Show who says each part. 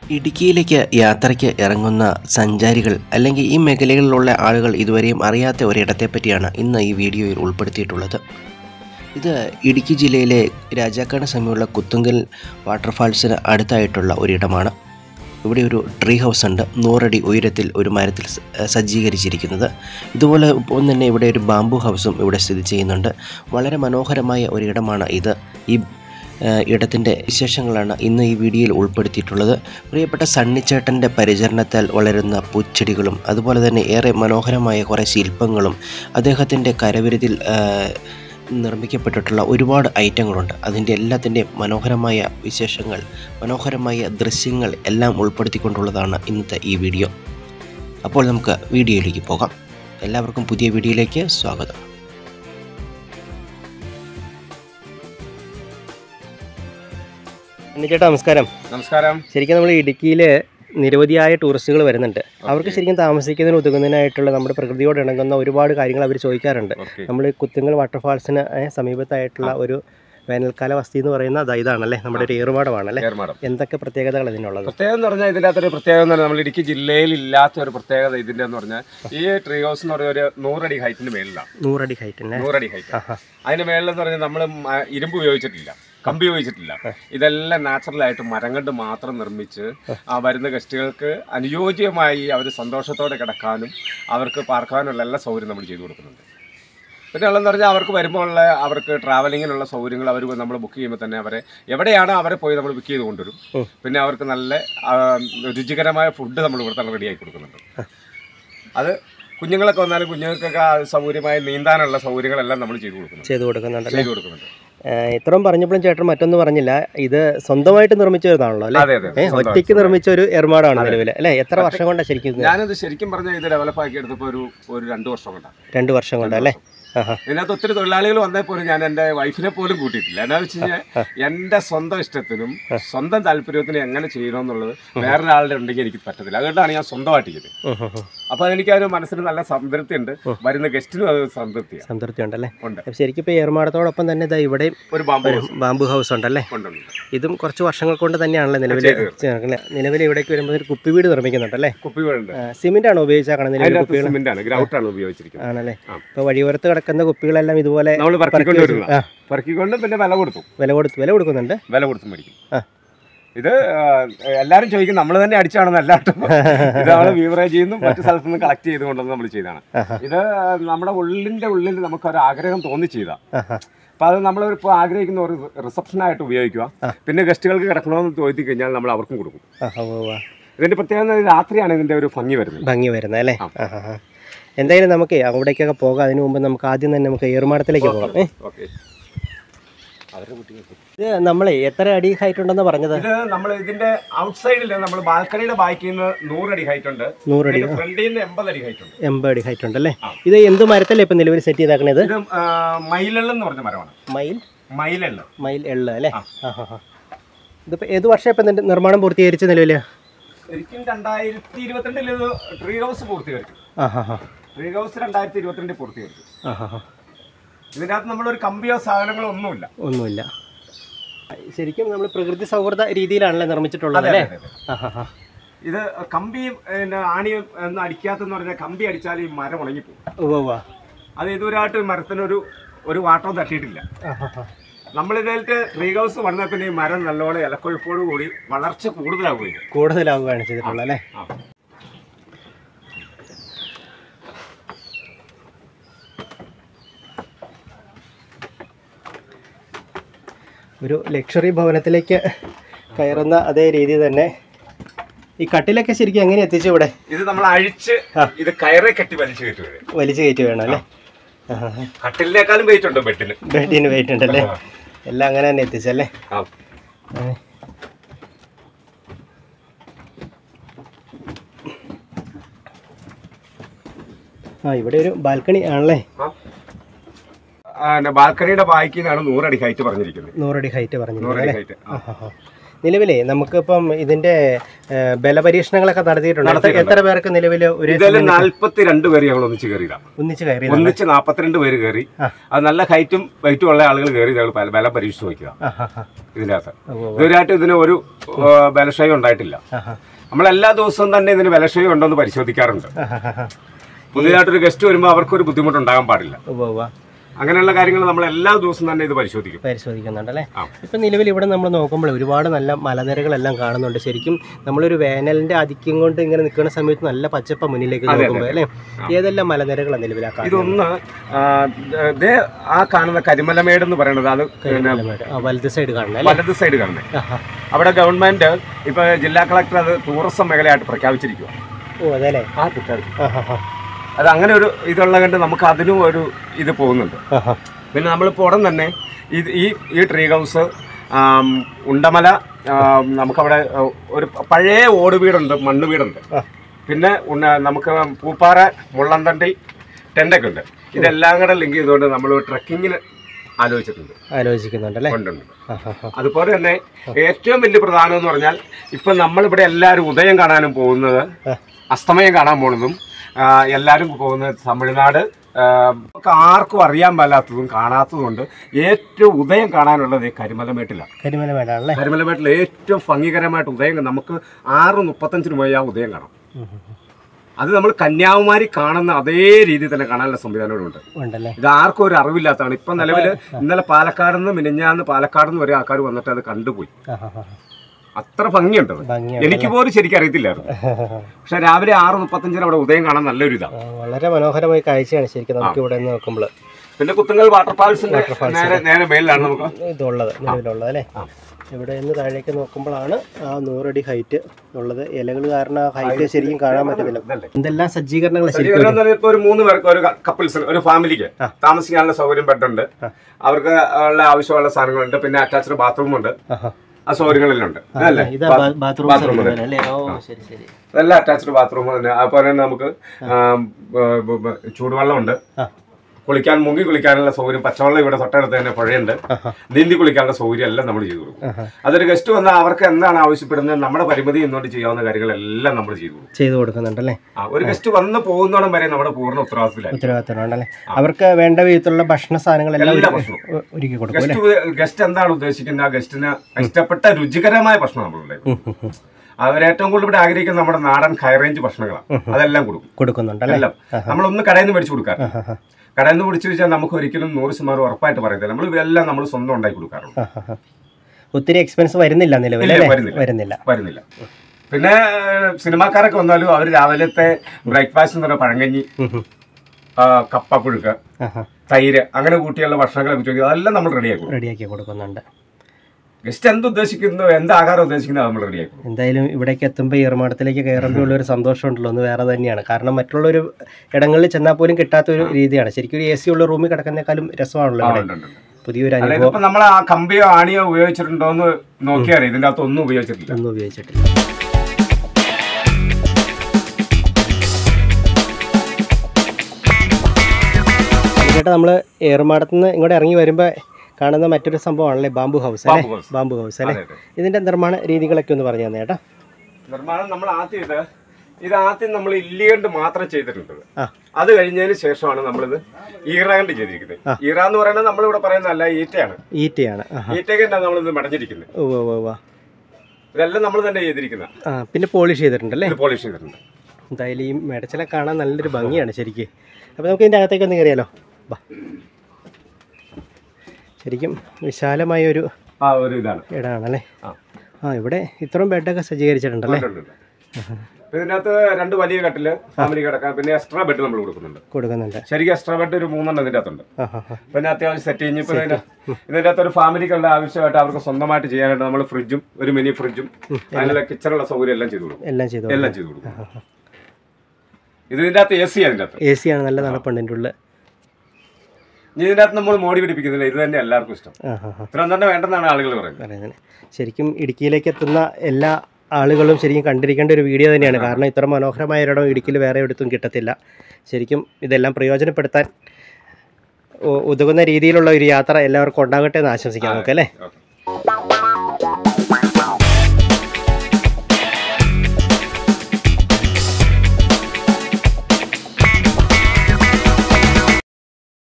Speaker 1: ഇടുക്കിയിലേക്ക് യാത്രയ്ക്ക് ഇറങ്ങുന്ന സഞ്ചാരികൾ അല്ലെങ്കിൽ ഈ മേഖലകളിലുള്ള ആളുകൾ ഇതുവരെയും അറിയാത്ത ഒരിടത്തെ പറ്റിയാണ് ഇന്ന് ഈ വീഡിയോയിൽ ഉൾപ്പെടുത്തിയിട്ടുള്ളത് ഇത് ഇടുക്കി ജില്ലയിലെ രാജാക്കാട് സമീപമുള്ള കുത്തുങ്കൽ വാട്ടർഫാൾസിന് അടുത്തായിട്ടുള്ള ഒരിടമാണ് ഇവിടെ ഒരു ട്രീ ഹൗസ് ഉണ്ട് നൂറടി ഉയരത്തിൽ ഒരു മരത്തിൽ സ- സജ്ജീകരിച്ചിരിക്കുന്നത് ഇതുപോലെ ഒപ്പം തന്നെ ഇവിടെ ഒരു ബാംബു ഹൗസും ഇവിടെ സ്ഥിതി ചെയ്യുന്നുണ്ട് വളരെ മനോഹരമായ ഒരിടമാണ് ഇത് ഈ ഏഹ് ഇടത്തിൻ്റെ വിശേഷങ്ങളാണ് ഇന്ന് ഈ വീഡിയോയിൽ ഉൾപ്പെടുത്തിയിട്ടുള്ളത് പ്രിയപ്പെട്ട സണ്ണിച്ചേട്ടൻ്റെ പരിചരണത്താൽ വളരുന്ന പൂച്ചെടികളും അതുപോലെ തന്നെ ഏറെ മനോഹരമായ കുറേ ശില്പങ്ങളും അദ്ദേഹത്തിൻ്റെ കരവിരുതിൽ ഏഹ്, നിർമ്മിക്കപ്പെട്ടിട്ടുള്ള ഒരുപാട് ഐറ്റങ്ങളുണ്ട് അതിൻ്റെ എല്ലാത്തിൻ്റെയും മനോഹരമായ വിശേഷങ്ങൾ മനോഹരമായ ദൃശ്യങ്ങൾ എല്ലാം ഉൾപ്പെടുത്തിക്കൊണ്ടുള്ളതാണ് ഇന്നത്തെ ഈ വീഡിയോ അപ്പോൾ നമുക്ക് വീഡിയോയിലേക്ക് പോകാം എല്ലാവർക്കും പുതിയ വീഡിയോയിലേക്ക് സ്വാഗതം ചേട്ടാ നമസ്കാരം
Speaker 2: നമസ്കാരം
Speaker 1: ശരിക്കും നമ്മൾ ഇടുക്കിയിൽ നിരവധിയായ ടൂറിസ്റ്റുകൾ വരുന്നുണ്ട് അവർക്ക് ശരിക്കും താമസിക്കുന്നതിന് ഉതകുന്നതിനായിട്ടുള്ള നമ്മുടെ പ്രകൃതിയോട് ഇണങ്ങുന്ന ഒരുപാട് കാര്യങ്ങൾ അവർ ചോദിക്കാറുണ്ട്
Speaker 2: ഓക്കെ
Speaker 1: നമ്മൾ കുത്തുങ്കൽ വാട്ടർഫാൾസിന് ഏഹ്, സമീപത്തായിട്ടുള്ള ഒരു വേനൽക്കാല വസ്തി എന്ന് പറയുന്ന ദാ ഇതാണല്ലേ നമ്മുടെ ഒരു ഏറുമാടമാണല്ലേ
Speaker 2: ഏർമാടം
Speaker 1: എന്തൊക്കെ പ്രത്യേകതകൾ ഇതിനുള്ളത്
Speaker 2: പ്രത്യേകത എന്ന് പറഞ്ഞാൽ ഇതിൻ്റെ അകത്തൊരു പ്രത്യേകത എന്ന് പറഞ്ഞാൽ നമ്മൾ ഇടുക്കി ജില്ലയിൽ ഇല്ലാത്ത ഒരു പ്രത്യേകത ഇതിന്റെ എന്ന് പറഞ്ഞാൽ ഈ ട്രീ ഹൗസ് എന്ന് പറഞ്ഞ ഒരു നൂറടി ഹൈറ്റിന് മേളിലാണ്
Speaker 1: നൂറടി ഹൈറ്റ് അല്ലേ
Speaker 2: നൂറടി ഹൈറ്റ്
Speaker 1: ആഹാ.
Speaker 2: അതിന് മേളിൽ എന്ന് പറഞ്ഞാൽ നമ്മൾ ഇരുമ്പ് ഉപയോഗിച്ചിട്ടില്ല കമ്പി ഉപയോഗിച്ചിട്ടില്ല ഇതെല്ലാം നാച്ചുറൽ ആയിട്ട് മരം കൊണ്ട് മാത്രം നിർമ്മിച്ച് ആ വരുന്ന ഗസ്റ്റുകൾക്ക് അനുയോജ്യമായി അവർ സന്തോഷത്തോടെ കിടക്കാനും അവർക്ക് പാർക്കാനുള്ള എല്ലാ സൗകര്യം നമ്മൾ ചെയ്തു കൊടുക്കുന്നുണ്ട് പിന്നെ ഉള്ളതെന്ന് പറഞ്ഞാൽ അവർക്ക് വരുമ്പോൾ ഉള്ള അവർക്ക് ട്രാവലിങ്ങിനുള്ള സൗകര്യങ്ങൾ അവർ നമ്മൾ ബുക്ക് ചെയ്യുമ്പോൾ തന്നെ അവരെ എവിടെയാണ് അവരെ പോയി നമ്മൾ ബുക്ക് ചെയ്ത് കൊണ്ടുവരും
Speaker 1: ഉം.
Speaker 2: പിന്നെ അവർക്ക് നല്ല ആ, രുചികരമായ ഫുഡ് നമ്മൾ ഇവിടെ തന്നെ റെഡിയാക്കി കൊടുക്കുന്നുണ്ട് അത് കുഞ്ഞുങ്ങളൊക്കെ വന്നാലും കുഞ്ഞുങ്ങൾക്കൊക്കെ ആ സൗകര്യമായ നീന്താനുള്ള സൗകര്യങ്ങളെല്ലാം നമ്മൾ ചെയ്തു കൊടുക്കുന്നുണ്ട്
Speaker 1: ചെയ്തു കൊടുക്കുന്നുണ്ടല്ലേ
Speaker 2: ചെയ്തു കൊടുക്കുന്നുണ്ട്
Speaker 1: ഏഹ്, ഇത്രയും പറഞ്ഞപ്പോഴും ചേട്ടൻ മറ്റൊന്നും പറഞ്ഞില്ല ഇത് സ്വന്തമായിട്ട് നിർമ്മിച്ച ഒരിതാണല്ലോ അല്ലേ
Speaker 2: അതെ അതെ
Speaker 1: ഏഹ്, ഒറ്റയ്ക്ക് നിർമ്മിച്ച ഒരു ഏർമാടാണ് നിലവിൽ അല്ലേ എത്ര വർഷം കൊണ്ടാണ് ശരിക്കും ഇത്?
Speaker 2: ഞാനത് ശരിക്കും പറഞ്ഞാൽ ഇത് ഡെവലപ്പ് ആക്കി എടുത്തപ്പോൾ ഒരു ഒരു രണ്ട് വർഷം കൊണ്ടാണ്
Speaker 1: രണ്ട് വർഷം കൊണ്ട് അല്ലേ ആഹാ
Speaker 2: ഇതിനകത്ത് ഒത്തിരി തൊഴിലാളികൾ വന്നേ പോലും ഞാൻ എൻ്റെ വൈഫിനെ പോലും കൂട്ടിയിട്ടില്ല എന്നാന്ന് വെച്ച് കഴിഞ്ഞാൽ എൻ്റെ സ്വന്തം ഇഷ്ടത്തിനും സ്വന്തം താല്പര്യത്തിനും എങ്ങനെ ചെയ്യണമെന്നുള്ളത് വേറൊരാളുടെ ഉണ്ടെങ്കിൽ എനിക്ക് പറ്റത്തില്ല അതുകൊണ്ടാണ് ഞാൻ സ്വന്തമായിട്ട് ചെയ്തത്
Speaker 1: ഉം, ഉം, ഉം.
Speaker 2: അപ്പോൾ അതെനിക്ക് ഒരു മനസ്സിന് നല്ല സംതൃപ്തി ഉണ്ട് വരുന്ന ഗസ്റ്റിനും അത് സംതൃപ്തിയാണ്
Speaker 1: സംതൃപ്തി ഉണ്ടല്ലേ
Speaker 2: ഉണ്ട്
Speaker 1: അപ്പൊ ശരിക്കും ഇപ്പോൾ ഏർമാടത്തോടൊപ്പം തന്നെ ഇതാ ഇവിടെയും
Speaker 2: ഒരു ബാമ്പു
Speaker 1: ഒരു ബാംബു ഹൗസ് ഉണ്ടല്ലേ
Speaker 2: കൊണ്ടുണ്ട്
Speaker 1: ഇതും കുറച്ച് വർഷങ്ങൾ കൊണ്ട് തന്നെയാണല്ലോ നിലവിൽ ചേർക്കുന്നത് നിലവിൽ ഇവിടേക്ക് വരുമ്പോൾ ഒരു കുപ്പി വീട് നിർമ്മിക്കുന്നുണ്ടല്ലേ
Speaker 2: കുപ്പികളുണ്ട്
Speaker 1: സിമെന്റ് ആണോ ഉപയോഗിച്ചാക്കണം നിലവിൽ
Speaker 2: അതിനകത്ത്
Speaker 1: കുപ്പികൾ
Speaker 2: സിമെന്റാണ് ഗ്രൗട്ടാണ് ഉപയോഗിച്ചിരിക്കുന്നത്
Speaker 1: ആണല്ലേ
Speaker 2: ആ.
Speaker 1: ഇപ്പോൾ വഴിയോരത്ത് കിടക്കുന്ന കുപ്പികളെല്ലാം ഇതുപോലെ
Speaker 2: നമ്മൾ പറക്കിക്കൊണ്ട്
Speaker 1: വെച്ച്-
Speaker 2: വരുന്ന
Speaker 1: ആ.
Speaker 2: പറക്കിക്കൊണ്ട് പിന്നെ വില കൊടുത്തു
Speaker 1: വില കൊടുത്ത് വില കൊടുക്കുന്നുണ്ട്
Speaker 2: വില കൊടുത്ത് മേടിക്കും
Speaker 1: ആ.
Speaker 2: ഇത് ആ, എല്ലാരും ചോദിക്കും നമ്മൾ തന്നെ അടിച്ചാണെന്ന് അല്ലാട്ടോ ഇത് നമ്മൾ ബീവറേജിൽ നിന്നും മറ്റു സ്ഥലത്തു നിന്നും കളക്ട് ചെയ്തുകൊണ്ടൊന്നും നമ്മൾ ചെയ്താണ്
Speaker 1: ആഹാ.
Speaker 2: ഇത് നമ്മുടെ ഉള്ളിന്റെ ഉള്ളിൽ നമുക്ക് ഒരു ആഗ്രഹം തോന്നി ചെയ്താ
Speaker 1: ആഹാ.
Speaker 2: അപ്പൊ അത് നമ്മൾ ഇപ്പോൾ ആഗ്രഹിക്കുന്ന ഒരു റിസപ്ഷൻ ആയിട്ട് ഉപയോഗിക്കുക പിന്നെ ഗസ്റ്റുകൾക്ക് കിടക്കണമെന്ന് തോന്നി കഴിഞ്ഞാൽ നമ്മൾ അവർക്കും കൊടുക്കും
Speaker 1: ആഹാ, ഉവ്വ് ഉവ്വ്.
Speaker 2: ഇതിന്റെ പ്രത്യേകത എന്ന് പറഞ്ഞാൽ രാത്രിയാണ് ഇതിന്റെ ഒരു ഭംഗി വരുന്നത്
Speaker 1: ഭംഗി വരുന്നത് അല്ലേ
Speaker 2: ആ.
Speaker 1: ആഹാ, ആഹാ. എന്തായാലും നമുക്ക് അവിടേക്കൊക്കെ പോകാം അതിനു മുമ്പ് നമുക്ക് ആദ്യം തന്നെ നമുക്ക് ഏറുമാടത്തിലേക്ക് പോകാം ഏ?
Speaker 2: ഓക്കെ അവരുടെ കുട്ടികൾക്ക്
Speaker 1: ഇത് നമ്മളെ എത്ര അടി ഹൈറ്റ് ഉണ്ടെന്ന് പറഞ്ഞത്
Speaker 2: ഇത് നമ്മൾ ഇതിന്റെ ഔട്ട്സൈഡിൽ നമ്മൾ ബാൽക്കണിയുടെ ബാക്കിൽ നിന്ന് നൂറടി ഹൈറ്റ് ഉണ്ട്
Speaker 1: നൂറടി
Speaker 2: ഫ്രണ്ടിൽ നിന്ന് എൺപത് അടി ഹൈറ്റ് ഉണ്ട്
Speaker 1: എൺപത് അടി ഹൈറ്റ് ഉണ്ടല്ലേ
Speaker 2: ആ.
Speaker 1: ഇത് എന്ത് മരത്തല്ലേ ഇപ്പം നിലവിൽ സെറ്റ് ചെയ്താക്കണത്
Speaker 2: ഇത് ആ, മയിലെള്ള് എന്ന് പറഞ്ഞ മരമാണ്
Speaker 1: മയിൽ
Speaker 2: മയിലെള്ള്
Speaker 1: മയിൽ എള്ള് അല്ലേ
Speaker 2: ആ.
Speaker 1: ആ ആ ഇതിപ്പോൾ ഏത് വർഷം ഇപ്പം ഇതിന്റെ നിർമ്മാണം പൂർത്തീകരിച്ച നിലവിൽ
Speaker 2: ശരിക്കും രണ്ടായിരത്തി ഇരുപത്തിരണ്ടിൽ ഇത് ട്രീ ഹൗസ് പൂർത്തീകരിച്ചു
Speaker 1: ആ ഹാ ഹാ
Speaker 2: ട്രീ ഹൗസ് രണ്ടായിരത്തി ഇരുപത്തിരണ്ടിൽ പൂർത്തീകരിച്ചു
Speaker 1: ആ ഹാ ഹാ
Speaker 2: ഇതിനകത്ത് നമ്മളൊരു കമ്പിയോ സാധനങ്ങളോ ഒന്നുമില്ല
Speaker 1: ഒന്നുമില്ല ശരിക്കും നമ്മൾ പ്രകൃതി സൗഹൃദ രീതിയിലാണല്ലോ നിർമ്മിച്ചിട്ടുള്ളത്
Speaker 2: അതെ,
Speaker 1: അല്ലേ
Speaker 2: അതെ, അതെ.
Speaker 1: ആ ഹാ ഹാ
Speaker 2: ഇത് കമ്പിയും പിന്നെ ആണിയും ഒന്നും അടിക്കാത്തെന്ന് പറഞ്ഞാൽ കമ്പി അടിച്ചാൽ ഈ മരം ഉണങ്ങിപ്പോകും
Speaker 1: ഉവ്വ് ഉവ്വ്.
Speaker 2: അത് ഇതുവരെയായിട്ട് മരത്തിനൊരു ഒരു വാട്ടവും തട്ടിയിട്ടില്ല
Speaker 1: ആ ഹാ ഹാ
Speaker 2: നമ്മൾ ഇതിലേക്ക് ട്രീ ഹൗസ് വന്നാൽ പിന്നെ ഈ മരം നല്ലോണം ഇലക്കൊഴുപ്പോട് കൂടി വളർച്ച കൂടുതലാവുകയും
Speaker 1: കൂടുതലാവുകയാണ് ചെയ്തിട്ടുള്ളത് അല്ലേ
Speaker 2: ആ
Speaker 1: ഒരു ലക്ഷറി ഭവനത്തിലേക്ക് കയറുന്ന അതേ രീതി തന്നെ ഈ കട്ടിലൊക്കെ ശരിക്കും എങ്ങനെ എത്തിച്ചു ഇവിടെ
Speaker 2: ഇത് നമ്മൾ അഴിച്ച്
Speaker 1: ആ.
Speaker 2: ഇത് കയറെ കെട്ടി വലിച്ചു കയറ്റുന്നത്
Speaker 1: വലിച്ചു കയറ്റി വേണം അല്ലേ ആ, ആ, ആ.
Speaker 2: കട്ടിലിനേക്കാളും വെയിറ്റ് ഉണ്ട് ബെഡിന്
Speaker 1: ബെഡിന് വെയിറ്റ് ഉണ്ടല്ലേ എല്ലാം അങ്ങനെ തന്നെ എത്തിച്ചല്ലേ
Speaker 2: ആ.
Speaker 1: ഏ. ആ ഇവിടെ ഒരു ബാൽക്കണി ആണല്ലേ
Speaker 2: ആ, പിന്നെ ബാൽക്കണിയുടെ ബാക്കിന്നാണ് നൂറടി ഹൈറ്റ് പറഞ്ഞിരിക്കുന്നത്
Speaker 1: നൂറടി ഹൈറ്റ് പറഞ്ഞിട്ടുണ്ട്
Speaker 2: നൂറടി
Speaker 1: അല്ലേ
Speaker 2: ഹൈറ്റ്
Speaker 1: ആ, ആ, ആ. നിലവിലെ നമുക്കിപ്പം ഇതിന്റെ ഏഹ്, ബലപരീക്ഷണങ്ങളൊക്കെ നടത്തിയിട്ടുണ്ട് എത്ര-
Speaker 2: നടത്തിയിട്ടുണ്ട്.
Speaker 1: എത്ര പേർക്ക് നിലവിൽ ഒരു
Speaker 2: ഇതിൽ നാല്പത്തി രണ്ട് പേര് ഞങ്ങൾ ഒന്നിച്ച് കയറിയതാണ്
Speaker 1: ഒന്നിച്ച് കയറി
Speaker 2: ഒന്നിച്ച് നാൽപ്പത്തിരണ്ട് പേര് കയറി
Speaker 1: ആ.
Speaker 2: അത് നല്ല ഹൈറ്റും വെയിറ്റും ഉള്ള ആളുകൾ കയറി ഞങ്ങൾ പല ബലം പരീക്ഷിച്ച് നോക്കുക ഇതിനകത്ത് ഇതുവരെയായിട്ട് ഇതിന് ഒരു ആ, ബലക്ഷയം ഉണ്ടായിട്ടില്ല നമ്മൾ എല്ലാ ദിവസവും തന്നെ ഇതിന് ബലക്ഷയം ഉണ്ടോ എന്ന് പരിശോധിക്കാറുണ്ട് പുതിയതായിട്ടൊരു ഗസ്റ്റ് വരുമ്പോൾ അവർക്കൊരു ബുദ്ധിമുട്ടുണ്ടാകാൻ പാടില്ല അങ്ങനെയുള്ള കാര്യങ്ങൾ നമ്മൾ എല്ലാ ദിവസവും തന്നെ ഇത് പരിശോധിക്കും
Speaker 1: പരിശോധിക്കുന്നുണ്ട് അല്ലേ
Speaker 2: ആ.
Speaker 1: ഇപ്പം നിലവിൽ ഇവിടെ നമ്മൾ നോക്കുമ്പോൾ ഒരുപാട് നല്ല മലനിരകളെല്ലാം കാണുന്നുണ്ട് ശരിക്കും നമ്മളൊരു വേനലിന്റെ ആധിക്യം കൊണ്ട് ഇങ്ങനെ നിൽക്കുന്ന സമയത്ത് നല്ല പച്ചപ്പ മുന്നിലേക്ക്
Speaker 2: അതെ,
Speaker 1: നോക്കുമ്പോൾ അല്ലേ ഏതെല്ലാം മലനിരകളാണ് നിലവിലാ കാണുന്നത്
Speaker 2: ഇതൊന്ന് ആ, ദേ ആ കാണുന്ന കരിമലമേട് എന്ന് പറയുന്നത് അത് പിന്നെ
Speaker 1: മലമേട്. ആ, വലത് സൈഡ് കാണണം അല്ലേ
Speaker 2: വലത് സൈഡ് കാണുന്നത്
Speaker 1: ആഹാ.
Speaker 2: അവിടെ ഗവൺമെന്റ് ഇപ്പൊ ജില്ലാ കളക്ടർ അത് ടൂറിസം മേഖലയായിട്ട് പ്രഖ്യാപിച്ചിരിക്കുക
Speaker 1: ഓ അതെ അല്ലേ
Speaker 2: ആ പ്രഖ്യാപിച്ചു
Speaker 1: ആഹാ,
Speaker 2: അത് അങ്ങനെ ഒരു ഇതുള്ള കണ്ട് നമുക്ക് അതിനും ഒരു ഇത് പോകുന്നുണ്ട്
Speaker 1: ആഹാ.
Speaker 2: പിന്നെ നമ്മളിപ്പോൾ ഉടൻ തന്നെ ഇത് ഈ ഈ ട്രീ ഹൗസ് ആം, ഉണ്ടമല ആം, നമുക്കവിടെ ആ, ഒരു പഴയ ഓട് വീടുണ്ട് മണ്ണ് വീടുണ്ട്
Speaker 1: ആ.
Speaker 2: പിന്നെ ഉണ്ണ- നമുക്ക് പൂപ്പാറ മുള്ളന്തണ്ടിൽ ടെൻ്റൊക്കെ ഉണ്ട് ഇതെല്ലാം കൂടെ ലിങ്ക് ചെയ്തുകൊണ്ട് നമ്മൾ ട്രക്കിങ്ങിന് ആലോചിച്ചിട്ടുണ്ട്
Speaker 1: ആലോചിക്കുന്നുണ്ട് അല്ലേ
Speaker 2: ഉണ്ടുണ്ട്
Speaker 1: ആഹാ, ആഹാ.
Speaker 2: അതുപോലെ തന്നെ ഏറ്റവും വലിയ പ്രധാനം എന്ന് പറഞ്ഞാൽ ഇപ്പം നമ്മളിവിടെ എല്ലാവരും ഉദയം കാണാനും പോകുന്നത്
Speaker 1: ആ.
Speaker 2: അസ്തമയം കാണാൻ പോകുന്നതും ആ, എല്ലാവരും പോകുന്നത് തമിഴ്നാട് ആ, നമുക്ക് ആർക്കും അറിയാൻ മേലാത്തതും കാണാത്തതും കൊണ്ട് ഏറ്റവും ഉദയം കാണാനുള്ളത് ഈ കരിമലമേട്ടിലാണ്
Speaker 1: കരിമല മേടാണല്ലേ
Speaker 2: കരിമലമേട്ടിൽ ഏറ്റവും ഭംഗികരമായിട്ട് ഉദയം നമുക്ക് ആറ് മുപ്പത്തഞ്ചിന് പോയി ആ ഉദയം കാണാം
Speaker 1: ഉം, ഉം, ഉം.
Speaker 2: അത് നമ്മൾ കന്യാകുമാരി കാണുന്ന അതേ രീതിയിൽ തന്നെ കാണാനുള്ള സംവിധാനം ഇവിടെ ഉണ്ട്
Speaker 1: ഉണ്ടല്ലേ
Speaker 2: ഇത് ആർക്കും ഒരു അറിവില്ലാത്തതാണ് ഇപ്പം നിലവിൽ ഇന്നലെ പാലക്കാട് നിന്ന് മിനിഞ്ഞാന്ന് പാലക്കാട് നിന്ന് വരെ ആൾക്കാർ വന്നിട്ട് അത് കണ്ടുപോയി
Speaker 1: ആഹാ, ആഹാ.
Speaker 2: അത്ര ഭംഗിയുണ്ട് അത്.
Speaker 1: ഭംഗിയാണ്
Speaker 2: എനിക്ക് പോലും ശരിക്കും അറിയത്തില്ലായിരുന്നു പക്ഷെ രാവിലെ ആറ് മുപ്പത്തഞ്ചിന് അവിടെ ഉദയം കാണാൻ നല്ലൊരു ഇതാണ്
Speaker 1: ആ, വളരെ മനോഹരമായ കാഴ്ചയാണ് ശരിക്കും നമുക്ക് ഇവിടെ നിന്ന് നോക്കുമ്പോൾ
Speaker 2: പിന്നെ കുത്തുങ്കൽ വാട്ടർ ഫാൾസിന്റെ നേരെ നേരെ മേളിലാണ് നമുക്ക്
Speaker 1: ഇതുള്ളത് നിലവിലുള്ളത് അല്ലേ
Speaker 2: ആ.
Speaker 1: ഇവിടെ നിന്ന് താഴേക്ക് നോക്കുമ്പോഴാണ് ആ നൂറടി ഹൈറ്റ് ഉള്ളത് ഇലകൾ കാരണം ആ ഹൈറ്റ് ശരിക്കും കാണാൻ പറ്റുന്നില്ല
Speaker 2: ഇതല്ലേ?
Speaker 1: എന്തെല്ലാം സജ്ജീകരണങ്ങൾ ശരിക്കും
Speaker 2: ശരിക്കും പറഞ്ഞാൽ ഇപ്പൊ ഒരു മൂന്ന് പേർക്ക് ഒരു കപ്പിൾസ് ഒരു ഫാമിലിക്ക് താമസിക്കാനുള്ള സൗകര്യം ബെഡുണ്ട് അവർക്ക് ഉള്ള ആവശ്യമുള്ള സാധനങ്ങളുണ്ട് പിന്നെ അറ്റാച്ച്ഡ് ബാത്റൂം ഉണ്ട്
Speaker 1: ആഹാ.
Speaker 2: ആ സൗകര്യങ്ങളെല്ലാം ഉണ്ട് അല്ലേ
Speaker 1: ഇതാ ബാത്റൂം
Speaker 2: bathroom ഉണ്ട്.
Speaker 1: അല്ലേ ഓ ശരി ശരി
Speaker 2: അതെല്ലാം അറ്റാച്ച്ഡ് ബാത്റൂം തന്നെ അതുപോലെ തന്നെ നമുക്ക് ആം, ബ- ബ- ബ- ചൂടുവെള്ളം ഉണ്ട്
Speaker 1: ആ.
Speaker 2: കുളിക്കാൻ മുങ്ങി കുളിക്കാനുള്ള സൗകര്യം പച്ചവെള്ളം ഇവിടെ തൊട്ടടുത്ത് തന്നെ പുഴയുണ്ട്
Speaker 1: ആഹാ.
Speaker 2: നീന്തി കുളിക്കാനുള്ള സൗകര്യം എല്ലാം നമ്മൾ ചെയ്തു കൊടുക്കും
Speaker 1: ആഹാ.
Speaker 2: അതൊരു ഗസ്റ്റ് വന്നാൽ അവർക്ക് എന്താണ് ആവശ്യപ്പെടുന്നത് നമ്മുടെ പരിമിതി എന്നോട്ട് ചെയ്യാവുന്ന കാര്യങ്ങളെല്ലാം നമ്മൾ ചെയ്തു കൊടുക്കും
Speaker 1: ചെയ്തു കൊടുക്കുന്നുണ്ടല്ലേ
Speaker 2: ആ ഒരു ഗസ്റ്റ് വന്ന് പോകുന്നോളം വരെ നമ്മുടെ പൂർണ്ണ ഉത്തരവാദിത്തത്തിലായി
Speaker 1: ഉത്തരവാദിത്തമുണ്ടല്ലേ അവർക്ക് വേണ്ട വിധത്തിലുള്ള ഭക്ഷണ സാധനങ്ങളെല്ലാം
Speaker 2: എല്ലാ
Speaker 1: ഒരു-
Speaker 2: ഭക്ഷണവും
Speaker 1: ഒരുക്കി കൊടുക്കും അല്ലേ
Speaker 2: ഗസ്റ്റ് ഗസ്റ്റ് എന്താണ് ഉദ്ദേശിക്കുന്നത് ആ ഗസ്റ്റിന് ഇഷ്ടപ്പെട്ട രുചികരമായ ഭക്ഷണം നമ്മളുണ്ടായിരുന്നു
Speaker 1: ഉം, ഉം, ഉം.
Speaker 2: അവരേറ്റവും കൂടുതൽ ഇവിടെ ആഗ്രഹിക്കുന്ന നമ്മുടെ നാടൻ ഹൈ റേഞ്ച് ഭക്ഷണങ്ങളാണ് അതെല്ലാം കൊടുക്കും
Speaker 1: കൊടുക്കുന്നുണ്ടല്ലേ
Speaker 2: എല്ലാം നമ്മളൊന്ന് കടയിൽ നിന്ന് മേടിച്ചു കൊടുക്കാറ്
Speaker 1: ആഹാ, ആഹാ.
Speaker 2: കടയിൽ നിന്ന് പിടിച്ചു വെച്ചാൽ നമുക്ക് ഒരിക്കലും നൂറ് ശതമാനം ഉറപ്പായിട്ട് പറയത്തില്ല നമ്മൾ എല്ലാം നമ്മൾ സ്വന്തം ഉണ്ടാക്കി കൊടുക്കാറുണ്ട്
Speaker 1: ആഹാ, ആഹാ. ഒത്തിരി എക്സ്പെൻസ് വരുന്നില്ല നിലവിൽ
Speaker 2: ഇല്ല,
Speaker 1: അല്ലേ
Speaker 2: വരുന്നില്ല.
Speaker 1: വരുന്നില്ല
Speaker 2: വരുന്നില്ല പിന്നെ ഏഹ്, സിനിമാക്കാരൊക്കെ വന്നാലും അവർ രാവിലത്തെ ബ്രേക്ക്ഫാസ്റ്റ് എന്ന് പറഞ്ഞാൽ പഴങ്കഞ്ഞി
Speaker 1: ഉം, ഉം.
Speaker 2: ആ, കപ്പ പുഴുക്ക്
Speaker 1: ആഹാ.
Speaker 2: തൈര് അങ്ങനെ കൂട്ടിയുള്ള ഭക്ഷണങ്ങളൊക്കെ ചോദിക്കും അതെല്ലാം നമ്മൾ റെഡിയാക്കി കൊടുക്കും
Speaker 1: റെഡിയാക്കി കൊടുക്കുന്നുണ്ട്
Speaker 2: ഗസ്റ്റ് എന്ത് ഉദ്ദേശിക്കുന്നു എന്ത് ആഹാരം ഉദ്ദേശിക്കുന്നു അത് നമ്മൾ റെഡിയാക്കി കൊടുക്കും
Speaker 1: എന്തായാലും ഇവിടേക്ക് എത്തുമ്പോൾ ഈർമാടത്തിലേക്ക് കയറുമ്പോൾ ഉള്ള ഒരു സന്തോഷം ഉണ്ടല്ലോ ഒന്ന് വേറെ തന്നെയാണ് കാരണം മറ്റുള്ളൊരു ഇടങ്ങളിൽ ചെന്നാൽ പോലും കിട്ടാത്ത ഒരു രീതിയാണ് ശരിക്കും ഒരു എ സി ഉള്ള റൂമിൽ കിടക്കുന്നേക്കാളും രസമാണല്ലോ
Speaker 2: ആ,
Speaker 1: ഇവിടെ
Speaker 2: ഉണ്ട്, ഉണ്ട്, ഉണ്ട്.
Speaker 1: പുതിയൊരു
Speaker 2: അല്ല
Speaker 1: അനുഭവം
Speaker 2: ഇതിപ്പോ നമ്മൾ ആ കമ്പിയോ ആണിയോ ഉപയോഗിച്ചിട്ടുണ്ടോ എന്ന് നോക്കിയാൽ ഇതിന്റെ അകത്ത് ഒന്നും ഉപയോഗിച്ചിട്ടില്ല
Speaker 1: ഒന്നും ഉപയോഗിച്ചിട്ടില്ല ചേട്ടാ നമ്മൾ ഏറുമാടത്ത് നിന്ന് ഇങ്ങോട്ട് ഇറങ്ങി വരുമ്പോൾ കാണുന്ന മറ്റൊരു സംഭവമാണല്ലേ ബാംബു ഹൗസ് അല്ലേ
Speaker 2: ബാംബു ഹൗസ്.
Speaker 1: ബാംബു ഹൗസ് അല്ലേ
Speaker 2: അതെ, അതെ.
Speaker 1: ഇതിന്റെ നിർമ്മാണ രീതികളൊക്കെ ഒന്ന് പറഞ്ഞു തന്നെ ചേട്ടാ
Speaker 2: നിർമ്മാണം നമ്മൾ ആദ്യം ഇത് ഇത് ആദ്യം നമ്മൾ ഇല്ലികണ്ട് മാത്രം ചെയ്തിട്ടുണ്ട്
Speaker 1: ആ.
Speaker 2: അത് കഴിഞ്ഞതിന് ശേഷമാണ് നമ്മളിത് ഈറ കണ്ട് ചെയ്തിരിക്കുന്നത് ഈറ എന്ന് പറയുന്നത് നമ്മളിവിടെ പറയുന്നതല്ല ഈറ്റയാണ്
Speaker 1: ഈറ്റയാണ് ആ
Speaker 2: ഈറ്റക്കണ്ടാണ് നമ്മളിത് മടഞ്ഞിരിക്കുന്നത്
Speaker 1: ഓ ഓ ഓ
Speaker 2: ഇതെല്ലാം നമ്മൾ തന്നെ ചെയ്തിരിക്കുന്ന
Speaker 1: ആ പിന്നെ പോളിഷ് ചെയ്തിട്ടുണ്ടല്ലേ
Speaker 2: ഇത് പോളിഷ് ചെയ്തിട്ടുണ്ട്
Speaker 1: എന്തായാലും ഈ മേടച്ചില കാണാൻ നല്ലൊരു ഭംഗിയാണ് ശരിക്കും അപ്പോൾ നമുക്ക് ഇതിൻ്റെ അകത്തേക്ക് ഒന്ന് കയറിയാലോ ബാ ശരിക്കും വിശാലമായ ഒരു
Speaker 2: ആ ഒരു ഇതാണ്
Speaker 1: ഇടമാണല്ലേ
Speaker 2: ആ.
Speaker 1: ആ ഇവിടെ ഇത്രയും ബെഡൊക്കെ സജ്ജീകരിച്ചിട്ടുണ്ടല്ലേ
Speaker 2: ഉണ്ട്, ഉണ്ട്, ഉണ്ട്. ഇതിനകത്ത് രണ്ട് വലിയ കട്ടില് ഫാമിലി കിടക്കാൻ പിന്നെ എക്സ്ട്രാ ബെഡ് നമ്മൾ കൊടുക്കുന്നുണ്ട്
Speaker 1: കൊടുക്കുന്നുണ്ട്
Speaker 2: ശരിക്കും എക്സ്ട്രാ ബെഡ് ഒരു മൂന്നെണ്ണം ഇതിന്റെ അകത്തുണ്ട്
Speaker 1: ആ ആ ആ
Speaker 2: പിന്നെ അത്യാവശ്യം സെറ്റ് കഴിഞ്ഞ് ഇപ്പൊ ഇതിന്റെ ഇതിന്റെ അകത്ത് ഒരു ഫാമിലിക്കുള്ള ആവശ്യമായിട്ട് അവർക്ക് സ്വന്തമായിട്ട് ചെയ്യാനായിട്ട് നമ്മൾ ഫ്രിഡ്ജും ഒരു മിനി ഫ്രിഡ്ജും അതിനുള്ള കിച്ചണുള്ള സൗകര്യം എല്ലാം ചെയ്തു കൊടുക്കും
Speaker 1: എല്ലാം ചെയ്തു
Speaker 2: എല്ലാം ചെയ്തു കൊടുക്കും ഇത് ഇതിന്റെ അകത്ത് എ സി അതിന്റെ അകത്ത്
Speaker 1: എ സി ആണ് നല്ല തണുപ്പുണ്ട് ഇതിൻ്റെ ഉള്ളിൽ
Speaker 2: ഇനി ഇതിന്റെ അകത്ത് നമ്മൾ മോടി പിടിപ്പിക്കുന്നില്ല ഇത് തന്നെ എല്ലാവർക്കും ഇഷ്ടം
Speaker 1: ആ ആ ആ
Speaker 2: ഇത്രയും തന്നെ വേണ്ടെന്നാണ് ആളുകൾ പറയുന്നത്
Speaker 1: പറയുന്നത് ശരിക്കും ഇടുക്കിയിലേക്ക് എത്തുന്ന എല്ലാ ആളുകളും ശരിക്കും കണ്ടിരിക്കേണ്ട ഒരു വീഡിയോ തന്നെയാണ് കാരണം ഇത്ര മനോഹരമായ ഒരിടം ഇടുക്കിയിൽ വേറെ എടുത്തും കിട്ടത്തില്ല ശരിക്കും ഇതെല്ലാം പ്രയോജനപ്പെടുത്താൻ ഉ- ഉതകുന്ന രീതിയിലുള്ള ഒരു യാത്ര എല്ലാവർക്കും ഉണ്ടാകട്ടെ എന്ന് ആശംസിക്കാം നമുക്ക് അല്ലേ
Speaker 2: ഓക്കെ